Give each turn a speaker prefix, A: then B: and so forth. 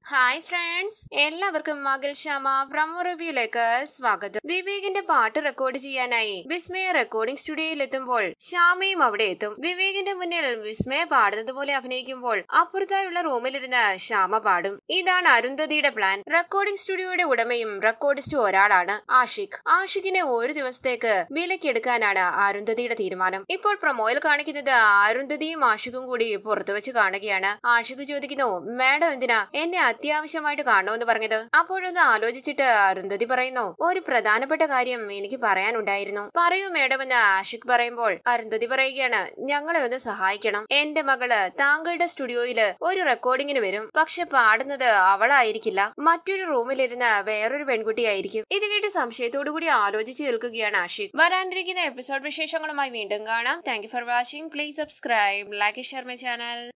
A: hi friends എല്ലാവർക്കും മകൾ Shyama promo റിവ്യൂയിലേക്ക് സ്വാഗതം വിവേകിന്റെ പാട്ട് റെക്കോർഡ് ചെയ്യാനായി വിസ്മയ റെക്കോർഡിംഗ് സ്റ്റുഡിയോയിൽ എത്തുമ്പോൾ ശ്യാമയും അവിടെ എത്തും വിവേകിന്റെ മുന്നിൽ വിസ്മയ പാടുന്നത് പോലെ അഭിനയിക്കുമ്പോൾ അപ്പുറത്തായുള്ള റൂമിലിരുന്ന് ശ്യാമ പാടും ഇതാണ് അരുന്ധതിയുടെ പ്ലാൻ റെക്കോർഡിംഗ് സ്റ്റുഡിയോയുടെ ഉടമയും റെക്കോർഡിസ്റ്റും ഒരാളാണ് ആഷിഖ് ആഷിഖിനെ ഒരു ദിവസത്തേക്ക് വിലക്കെടുക്കാനാണ് അരുന്ധതിയുടെ തീരുമാനം ഇപ്പോൾ പ്രൊമോയിൽ കാണിക്കുന്നത് അരുന്ധതിയും ആഷിഖും കൂടി പുറത്തു വെച്ച് കാണുകയാണ് ആഷിഖ് ചോദിക്കുന്നു മാഡം എന്തിനാ എന്നെ അത്യാവശ്യമായിട്ട് കാണണമെന്ന് പറഞ്ഞത് അപ്പോഴൊന്ന് ആലോചിച്ചിട്ട് അരുന്ധതി പറയുന്നു ഒരു പ്രധാനപ്പെട്ട കാര്യം എനിക്ക് പറയാനുണ്ടായിരുന്നു പറയൂ മേഡം എന്ന് ആഷിഖ് പറയുമ്പോൾ അരുന്ധതി പറയുകയാണ് ഞങ്ങളെ ഒന്ന് സഹായിക്കണം എന്റെ മകള് താങ്കളുടെ സ്റ്റുഡിയോയില് ഒരു റെക്കോർഡിങ്ങിന് വരും പക്ഷെ പാടുന്നത് അവളായിരിക്കില്ല മറ്റൊരു റൂമിലിരുന്ന് വേറൊരു പെൺകുട്ടിയായിരിക്കും ഇത് കേട്ട് സംശയത്തോടു കൂടി ആലോചിച്ച് നിൽക്കുകയാണ് ആഷിഖ് വരാനിരിക്കുന്ന എപ്പിസോഡ് വിശേഷങ്ങളുമായി വീണ്ടും കാണാം thank you for watching please subscribe like share my channel